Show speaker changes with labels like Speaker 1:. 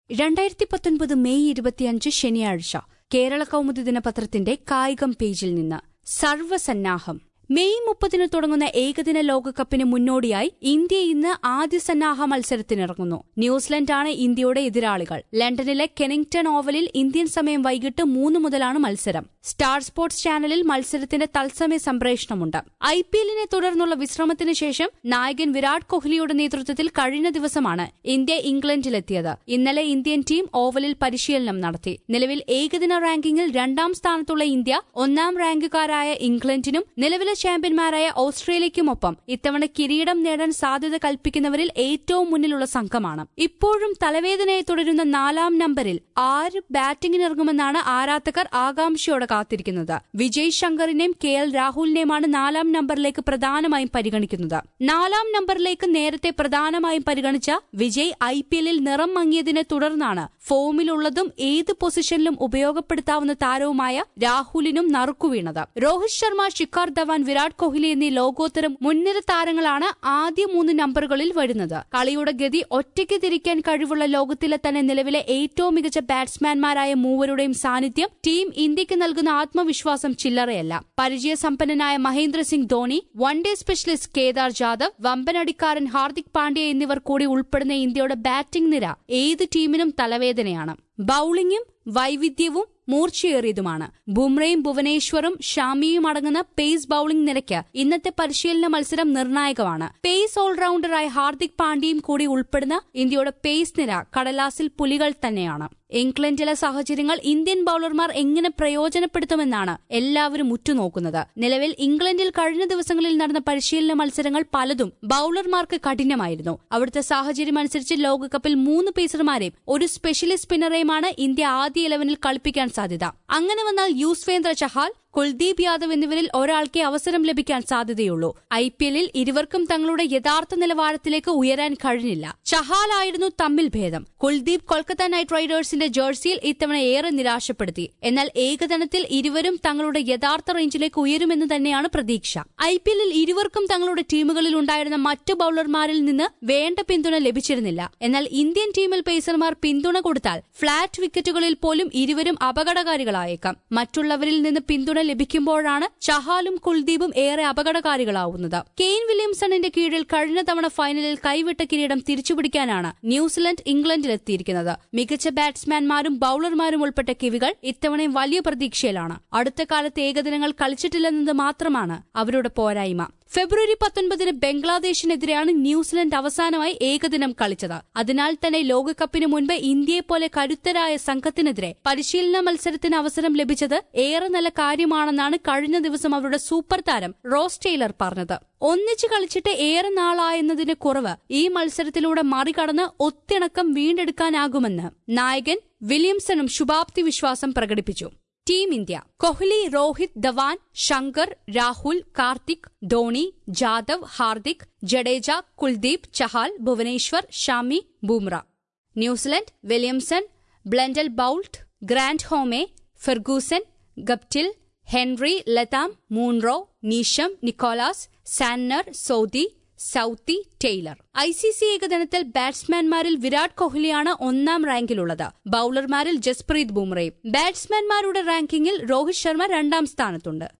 Speaker 1: രണ്ടായിരത്തി പത്തൊൻപത് മെയ് ഇരുപത്തിയഞ്ച് ശനിയാഴ്ച കേരള കൗമുദി ദിനപത്രത്തിന്റെ കായികം പേജിൽ നിന്ന് സർവസന്നാഹം മെയ് മുപ്പതിന് തുടങ്ങുന്ന ഏകദിന ലോകകപ്പിന് മുന്നോടിയായി ഇന്ത്യ ഇന്ന് ആദ്യ സന്നാഹ മത്സരത്തിനിറങ്ങുന്നു ന്യൂസിലൻഡാണ് ഇന്ത്യയുടെ എതിരാളികൾ ലണ്ടനിലെ കെനിങ്ടൺ ഓവലിൽ ഇന്ത്യൻ സമയം വൈകിട്ട് മൂന്ന് മുതലാണ് മത്സരം സ്റ്റാർ സ്പോർട്സ് ചാനലിൽ മത്സരത്തിന്റെ തത്സമയ സംപ്രേഷണമുണ്ട് ഐ പി എല്ലിനെ തുടർന്നുള്ള വിശ്രമത്തിന് ശേഷം നായകൻ വിരാട് കോഹ്ലിയുടെ നേതൃത്വത്തിൽ കഴിഞ്ഞ ദിവസമാണ് ഇന്ത്യ ഇംഗ്ലണ്ടിലെത്തിയത് ഇന്നലെ ഇന്ത്യൻ ടീം ഓവലിൽ പരിശീലനം നടത്തി നിലവിൽ ഏകദിന റാങ്കിങ്ങിൽ രണ്ടാം സ്ഥാനത്തുള്ള ഇന്ത്യ ഒന്നാം റാങ്കുകാരായ ഇംഗ്ലണ്ടിനും നിലവിലെ ചാമ്പ്യന്മാരായ ഓസ്ട്രേലിയയ്ക്കുമൊപ്പം ഇത്തവണ കിരീടം നേടാൻ സാധ്യത കൽപ്പിക്കുന്നവരിൽ ഏറ്റവും മുന്നിലുള്ള സംഘമാണ് ഇപ്പോഴും തലവേദനയെ തുടരുന്ന നാലാം നമ്പറിൽ ആര് ബാറ്റിംഗിനിറങ്ങുമെന്നാണ് ആരാധകർ ആകാംക്ഷയോടെ കാത്തിരിക്കുന്നത് വിജയ് ശങ്കറിനെയും കെ എൽ രാഹുലിനെയുമാണ് നാലാം നമ്പറിലേക്ക് പ്രധാനമായും പരിഗണിക്കുന്നത് നാലാം നമ്പറിലേക്ക് നേരത്തെ പ്രധാനമായും പരിഗണിച്ച വിജയ് ഐ പി എല്ലിൽ നിറം മങ്ങിയതിനെ തുടർന്നാണ് ഫോമിലുള്ളതും ഏത് പൊസിഷനിലും ഉപയോഗപ്പെടുത്താവുന്ന താരവുമായ രാഹുലിനും നറുക്കുവീണത് രോഹിത് ശർമ്മ ശിഖർ ധവാൻ വിരാട് കോഹ്ലി എന്നീ ലോകോത്തര മുൻനിര താരങ്ങളാണ് ആദ്യ മൂന്ന് നമ്പറുകളിൽ വരുന്നത് കളിയുടെ ഗതി ഒറ്റയ്ക്ക് തിരിക്കാൻ കഴിവുള്ള ലോകത്തിലെ തന്നെ നിലവിലെ ഏറ്റവും മികച്ച ബാറ്റ്സ്മാൻമാരായ മൂവരുടെയും സാന്നിധ്യം ടീം ഇന്ത്യക്ക് നൽകുന്ന ആത്മവിശ്വാസം ചില്ലറയല്ല പരിചയസമ്പന്നനായ Mahendra Singh Dhoni one day specialist Kedar Jadhav വമ്പനടിക്കാരൻ ഹാർദിക് പാണ്ഡ്യ എന്നിവർ കൂടി ഉൾപ്പെടുന്ന ഇന്ത്യയുടെ ബാറ്റിംഗ് നിര ഏത് ടീമിനും തലവേദനയാണ് ബൌളിംഗും വൈവിധ്യവും മൂർച്ചയേറിയതുമാണ് ബുംറയും ഭുവനേശ്വറും ഷാമിയും അടങ്ങുന്ന പേസ് ബൌളിംഗ് നിരയ്ക്ക് ഇന്നത്തെ പരിശീലന മത്സരം നിർണായകമാണ് പേസ് ഓൾറൌണ്ടറായ ഹാർദിക് പാണ്ഡ്യയും കൂടി ഉൾപ്പെടുന്ന ഇന്ത്യയുടെ പേസ് നിര കടലാസിൽ പുലികൾ തന്നെയാണ് ഇംഗ്ലണ്ടിലെ സാഹചര്യങ്ങൾ ഇന്ത്യൻ ബൌളർമാർ എങ്ങനെ പ്രയോജനപ്പെടുത്തുമെന്നാണ് എല്ലാവരും ഉറ്റുനോക്കുന്നത് നിലവിൽ ഇംഗ്ലണ്ടിൽ കഴിഞ്ഞ ദിവസങ്ങളിൽ നടന്ന പരിശീലന മത്സരങ്ങൾ പലതും ബൌളർമാർക്ക് കഠിനമായിരുന്നു അവിടുത്തെ സാഹചര്യം അനുസരിച്ച് ലോകകപ്പിൽ മൂന്ന് പേസർമാരെയും ഒരു സ്പെഷ്യലിസ്റ്റ് സ്പിന്നറെയുമാണ് ഇന്ത്യ ആദ്യ ഇലവനിൽ കളിപ്പിക്കാൻ സാധ്യത അങ്ങനെ വന്നാൽ യൂസ്വേന്ദ്ര ചഹാൽ കുൽദീപ് യാദവ് എന്നിവരിൽ ഒരാൾക്കേ അവസരം ലഭിക്കാൻ സാധ്യതയുള്ളൂ ഐ പി എല്ലിൽ ഇരുവർക്കും തങ്ങളുടെ യഥാർത്ഥ നിലവാരത്തിലേക്ക് ഉയരാൻ കഴിഞ്ഞില്ല ചഹാലായിരുന്നു തമ്മിൽ ഭേദം കുൽദീപ് കൊൽക്കത്ത നൈറ്റ് റൈഡേഴ്സിന്റെ ജേഴ്സിയിൽ ഇത്തവണ ഏറെ നിരാശപ്പെടുത്തി എന്നാൽ ഏകദിനത്തിൽ ഇരുവരും തങ്ങളുടെ യഥാർത്ഥ റേഞ്ചിലേക്ക് ഉയരുമെന്ന് തന്നെയാണ് പ്രതീക്ഷ ഐ പി എല്ലിൽ ഇരുവർക്കും തങ്ങളുടെ ടീമുകളിൽ ഉണ്ടായിരുന്ന മറ്റു ബൌളർമാരിൽ നിന്ന് വേണ്ട പിന്തുണ ലഭിച്ചിരുന്നില്ല എന്നാൽ ഇന്ത്യൻ ടീമിൽ പേസർമാർ പിന്തുണ കൊടുത്താൽ ഫ്ളാറ്റ് വിക്കറ്റുകളിൽ പോലും ഇരുവരും അപകടകാരികളായേക്കാം മറ്റുള്ളവരിൽ നിന്ന് പിന്തുണ ലഭിക്കുമ്പോഴാണ് ചഹാലും കുൽദീപും ഏറെ അപകടകാരികളാവുന്നത് കെയ്ൻ വില്യംസണിന്റെ കീഴിൽ കഴിഞ്ഞ തവണ ഫൈനലിൽ കൈവിട്ട കിരീടം തിരിച്ചുപിടിക്കാനാണ് ന്യൂസിലൻഡ് ഇംഗ്ലണ്ടിലെത്തിയിരിക്കുന്നത് മികച്ച ബാറ്റ്സ്മാൻമാരും ബൌളർമാരും ഉൾപ്പെട്ട കിവികൾ ഇത്തവണയും വലിയ പ്രതീക്ഷയിലാണ് അടുത്ത കാലത്ത് ഏകദിനങ്ങൾ കളിച്ചിട്ടില്ലെന്നത് മാത്രമാണ് അവരുടെ പോരായ്മ ഫെബ്രുവരി പത്തൊൻപതിന് ബംഗ്ലാദേശിനെതിരെയാണ് ന്യൂസിലൻഡ് അവസാനമായി ഏകദിനം കളിച്ചത് അതിനാൽ തന്നെ ലോകകപ്പിന് മുൻപ് ഇന്ത്യയെപ്പോലെ കരുത്തരായ സംഘത്തിനെതിരെ പരിശീലന മത്സരത്തിന് അവസരം ലഭിച്ചത് ഏറെ നല്ല കാര്യമാണെന്നാണ് കഴിഞ്ഞ ദിവസം അവരുടെ സൂപ്പർ താരം റോസ് ടെയ്ലർ പറഞ്ഞത് ഒന്നിച്ച് കളിച്ചിട്ട് ഏറെ നാളായെന്നതിന് കുറവ് ഈ മത്സരത്തിലൂടെ മറികടന്ന് ഒത്തിണക്കം വീണ്ടെടുക്കാനാകുമെന്ന് നായകൻ വില്യംസണും ശുഭാപ്തി വിശ്വാസം പ്രകടിപ്പിച്ചു team India Kohli Rohit Dhawan Shankar Rahul Karthik Dhoni Jadhav Hardik Jadeja Kuldeep Chahal Bhuvneshwar Shami Bumrah New Zealand Williamson Blundell Boult Grandhomme Ferguson Guptill Henry Latham Munro Neesham Nicholls Santner Southee Southee Taylor I C C ഏകദിനത്തിൽ ബാറ്റ്സ്മാൻമാരിൽ വിരാട് കോഹ്ലിയാണ് ഒന്നാം റാങ്കിലുള്ളത് ബൌളർമാരിൽ ജസ്പ്രീത് ബുംറയും ബാറ്റ്സ്മാൻമാരുടെ റാങ്കിങ്ങിൽ രോഹിത് ശർമ്മ രണ്ടാം സ്ഥാനത്തുണ്ട്